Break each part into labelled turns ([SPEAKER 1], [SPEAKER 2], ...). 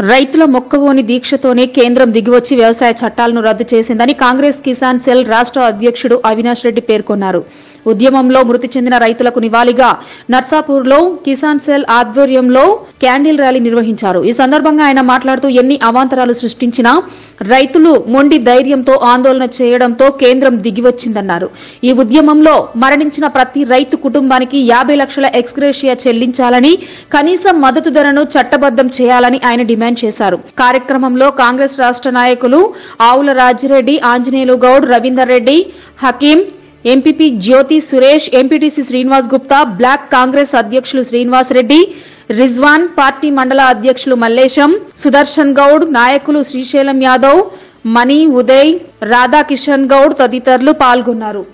[SPEAKER 1] రైతుల మొక్కవోని దీక్షతోనే కేంద్రం దిగివచ్చి వ్యవసాయ చట్టాలను రద్దు చేసిందని కాంగ్రెస్ కిసాన్ సెల్ రాష్ట్ర అధ్యక్షుడు అవినాష్ రెడ్డి పేర్కొన్నారు ఉద్యమంలో మృతి చెందిన రైతులకు నివాళిగా నర్సాపూర్లో కిసాన్ సెల్ ఆధ్వర్యంలో క్యాండిల్ ర్యాలీ నిర్వహించారు ఈ సందర్భంగా ఆయన మాట్లాడుతూ ఎన్ని అవాంతరాలు సృష్టించినా రైతులు మొండి ధైర్యంతో ఆందోళన చేయడంతో కేంద్రం దిగివచ్చిందన్నారు ఈ ఉద్యమంలో మరణించిన ప్రతి రైతు కుటుంబానికి యాభై లక్షల ఎక్స్గ్రేషియా చెల్లించాలని కనీస మద్దతు ధరను చట్టబద్దం చేయాలని ఆయన డిమాండ్ చేశారు కార్యక్రమంలో కాంగ్రెస్ రాష్ట్ర నాయకులు Avula Rajireddy Anjaneyulu Goud Ravinder Reddy Hakeem MPP Jyothi Suresh MPTC Srinivas Gupta block Congress అధ్యక్షులు శ్రీనివాస్ రెడ్డి రిజ్వాన్ పార్టీ మండల అధ్యక్షులు మల్లేశం సుదర్శన్ గౌడ్ నాయకులు శ్రీశైలం యాదవ్ మణి ఉదయ్ రాధాకిషన్ గౌడ్ తదితరులు పాల్గొన్నారు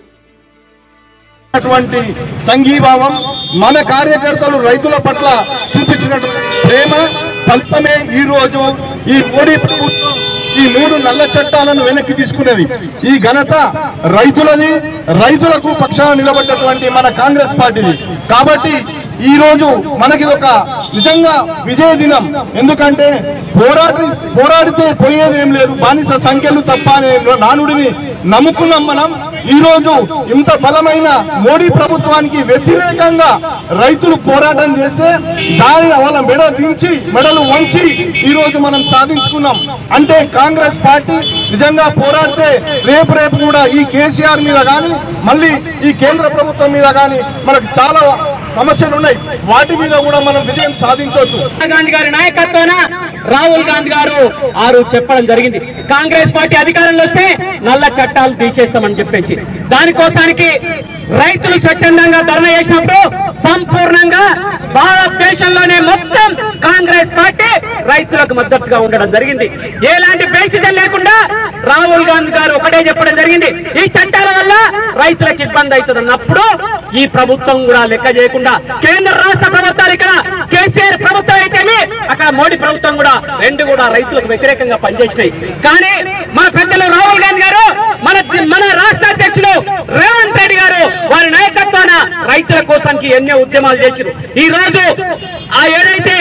[SPEAKER 2] అటువంటి సంఘీభావం మన కార్యకర్తలు రైతుల పట్ల చూపించిన ప్రేమ ఫలితమే ఈ రోజు ఈ మోడీ ప్రభుత్వం ఈ మూడు నల్ల చట్టాలను వెనక్కి తీసుకున్నది ఈ ఘనత రైతులది రైతులకు పక్షాన నిలబడ్డటువంటి మన కాంగ్రెస్ పార్టీది కాబట్టి ఈ రోజు మనకి ఒక నిజంగా విజయ దినం ఎందుకంటే పోరాటి పోరాడితే పోయేది ఏం లేదు బానిస సంఖ్యలు తప్ప అనే నానుడిని నమ్ముకున్నాం మనం ఈ రోజు ఇంత బలమైన మోడీ ప్రభుత్వానికి వ్యతిరేకంగా రైతులు పోరాటం చేస్తే దానిని వాళ్ళ మెడ దించి మెడలు వంచి ఈ రోజు మనం సాధించుకున్నాం అంటే కాంగ్రెస్ పార్టీ నిజంగా పోరాడితే రేపు రేపు కూడా ఈ కేసీఆర్ మీద కానీ మళ్ళీ ఈ కేంద్ర ప్రభుత్వం మీద కానీ మనకు చాలా సమస్యలు ఉన్నాయి వాటి మీద కూడా మనం విజయం సాధించవచ్చు
[SPEAKER 3] సోనియా గాంధీ గారి నాయకత్వాన రాహుల్ గాంధీ గారు ఆరు చెప్పడం జరిగింది కాంగ్రెస్ పార్టీ అధికారంలో వస్తే నల్ల చట్టాలు తీసేస్తామని చెప్పేసి దానికోసానికి రైతులు స్వచ్ఛందంగా ధర్నా చేసినప్పుడు సంపూర్ణంగా భారతదేశంలోనే మొత్తం కాంగ్రెస్ పార్టీ రైతులకు మద్దతుగా ఉండడం జరిగింది ఎలాంటి బేసిజం లేకుండా రాహుల్ గాంధీ గారు ఒకటే చెప్పడం జరిగింది ఈ చట్టాల వల్ల రైతులకు ఇబ్బంది అవుతుంది అన్నప్పుడు ఈ ప్రభుత్వం కూడా లెక్క చేయకుండా కేంద్ర రాష్ట్ర ప్రభుత్వాలు ఇక్కడ కేసీఆర్ ప్రభుత్వం అయితేనే అక్కడ మోడీ ప్రభుత్వం కూడా రెండు కూడా రైతులకు వ్యతిరేకంగా పనిచేసినాయి కానీ మన పెద్దలు రాహుల్ గాంధీ గారు మన మన రాష్ట్ర అధ్యక్షులు రేవంత్ రెడ్డి గారు వారి నాయకత్వాన రైతుల కోసానికి ఎన్నో ఉద్యమాలు చేశారు ఈ రోజు ఆ ఏదైతే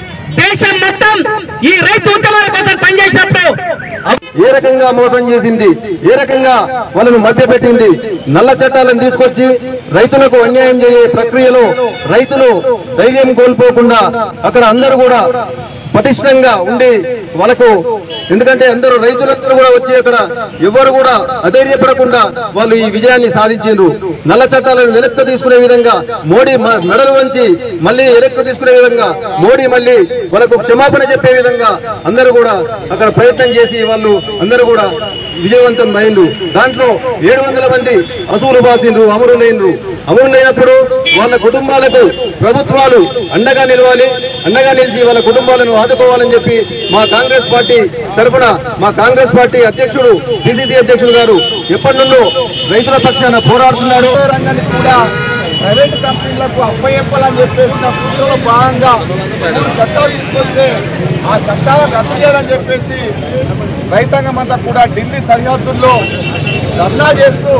[SPEAKER 3] దేశం మొత్తం ఈ రైతు ఉద్యమాల కోసం పనిచేసినప్పుడు
[SPEAKER 4] ఏ రకంగా మోసం చేసింది ఏ రకంగా వాళ్ళను మభ్యపెట్టింది నల్ల చట్టాలను తీసుకొచ్చి రైతులకు అన్యాయం చేసే ప్రక్రియలో రైతులు ధైర్యం కోల్పోకుండా అక్కడ అందరూ కూడా పటిష్టంగా ఉండి వాళ్ళకు ఎందుకంటే అందరూ రైతులందరూ కూడా వచ్చి అక్కడ ఎవరు కూడా అధైర్యపడకుండా వాళ్ళు ఈ విజయాన్ని సాధించారు నల్ల చట్టాలను వెనక్కి తీసుకునే విధంగా మోడీ మ- మెడలు వంచి మళ్ళీ వెనక్కి తీసుకునే విధంగా మోడీ మళ్ళీ వాళ్ళకు క్షమాపణ చెప్పే విధంగా అందరూ కూడా అక్కడ ప్రయత్నం చేసి వాళ్ళు అందరూ కూడా విజయవంతం అయిండ్రు దాంట్లో ఏడు వందల మంది అసూలు బాసిండ్రు అమరులైనరు అమరులైనప్పుడు వాళ్ళ కుటుంబాలకు ప్రభుత్వాలు అండగా నిలవాలి అండగా నిలిచి వాళ్ళ కుటుంబాలను ఆదుకోవాలని చెప్పి మా కాంగ్రెస్ పార్టీ తరఫున మా కాంగ్రెస్ పార్టీ అధ్యక్షుడు పిసిసి అధ్యక్షుడు గారు ఎప్పటి నుండో రైతుల పక్షాన పోరాడుతున్నాడు
[SPEAKER 5] వ్యవసాయ రంగాన్ని కూడా ప్రైవేట్ కంపెనీలకు అప్పయ్యప్పాలని చెప్పేసిన కుట్రలో భాగంగా మూడు చట్టాలు తీసుకొస్తే ఆ చట్టాలను రద్దు చేయాలని చెప్పేసి రైతాంగం అంతా కూడా ఢిల్లీ సరిహద్దుల్లో ధర్నా చేస్తూ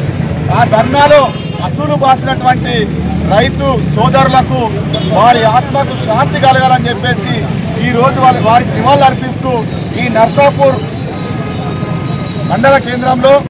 [SPEAKER 5] ఆ ధర్నాలో అసూలు బాసినటువంటి రైతు సోదరులకు వారి ఆత్మకు శాంతి కలగాలని చెప్పేసి ఈ రోజు వాళ్ళ వారికి నివాళులు అర్పిస్తూ ఈ నర్సాపూర్ మండల కేంద్రంలో